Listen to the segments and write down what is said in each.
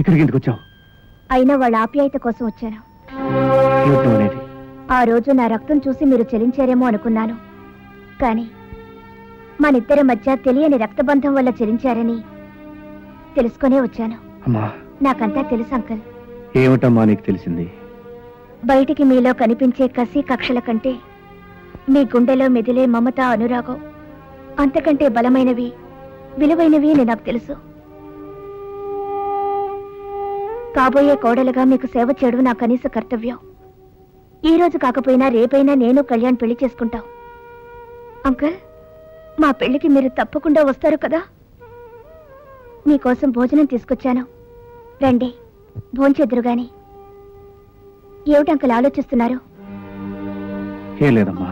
ఇక్కడికి ఎందుకు వచ్చావు అయినా వాళ్ళ ఆప్యాయత కోసం వచ్చాను ఏమిటి నువ్వు అనేది ఆ రోజు నా రక్తం చూసి మీరు చెలించారేమో అనుకున్నాను కానీ మనిద్దరి మధ్య తెలియని రక్తబంధం వల్ల చెలించారని తెలుసుకునే వచ్చాను అమ్మా నాకంతా తెలుసు అంకల్ ఏమిటమ్మా నీకు తెలిసింది బయటికి మీలో కనిపించే కసి కక్షల కంటే మీ గుండెలో మెదిలే మమత అనురాగం అంతకంటే బలమైనవి విలువైనవి అని నాకు తెలుసు కాబోయే కోడలుగా మీకు సేవ చేయడం నా కనీస కర్తవ్యం ఈ రోజు కాకపోయినా రేపైనా నేను కళ్యాణ్ పెళ్లి చేసుకుంటాం అంకుల్ మా పెళ్లికి మీరు తప్పకుండా వస్తారు కదా మీకోసం భోజనం తీసుకొచ్చాను రండి భోంచెద్దురు గాని ఏమిటి అంకుల్ ఆలోచిస్తున్నారు ఏం లేదమ్మా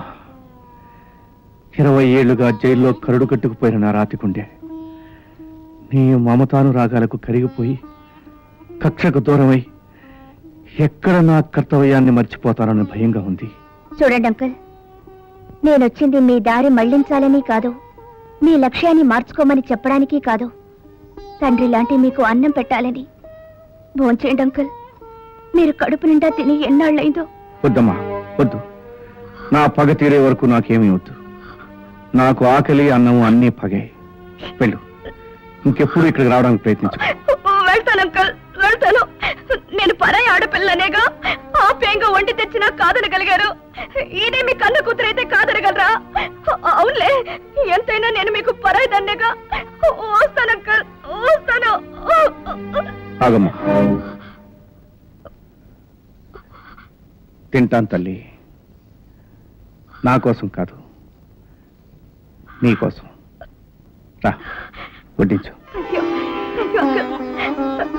ఇరవై ఏళ్లుగా జైల్లో కరుడు కట్టుకుపోయిన నా రాతికుండే నీ మమతాను రాగాలకు కరిగిపోయి కక్షకు దూరమై ఎక్కడ నా కర్తవ్యాన్ని మర్చిపోతానని భయంగా ఉంది చూడండి అంకుల్ నేనొచ్చింది మీ దారి మళ్లించాలని కాదు మీ లక్ష్యాన్ని మార్చుకోమని చెప్పడానికి కాదు తండ్రి లాంటి మీకు అన్నం పెట్టాలని భోంచేయండి అంకుల్ మీరు కడుపు నిండా తిని ఎన్నాళ్ళైందో వద్దమ్మా వద్దు నా పగ తీరే వరకు నాకేమీ వద్దు నాకు ఆకలి అన్నము అన్నీ పగే వెళ్ళు ఇంకెప్పుడు ఇక్కడికి రావడానికి ప్రయత్నించు వెళ్తాను అంకుల్ వెళ్తాను నేను పరాయి ఆడపిల్లనేగా ఆప్యాయంగా వండి తెచ్చినా కాదనగలిగారు ఈయనే మీ కన్న కూతురైతే కాదనగలరా అవునులే ఎంతైనా నేను మీకు పరాయి దన్నేగా వస్తాను అంకుల్ వస్తాను ఆగమ్మా తింటాను తల్లి నా కోసం కాదు నీ కోసం రా వడ్డించు అయ్యో, అయ్యో, అంకుల్.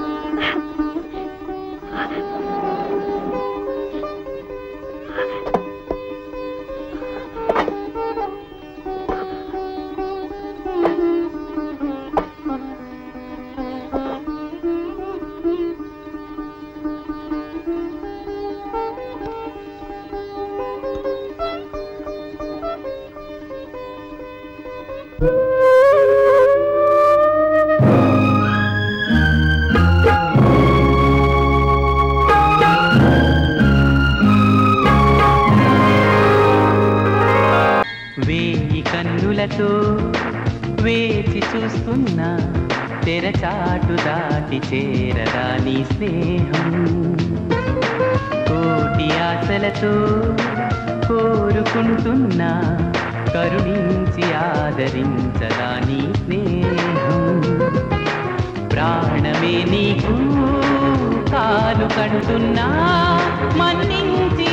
వేయి కన్నులతో వేచి చూస్తున్నా తెరచాటు దాటి చేరదా నీ స్నేహం కోటి ఆశలతో కోరుకుంటున్నా కరుణించి ఆదరించదా నీ స్నేహం ప్రాణమే నీకు కాలు కంటున్నా మన్నించి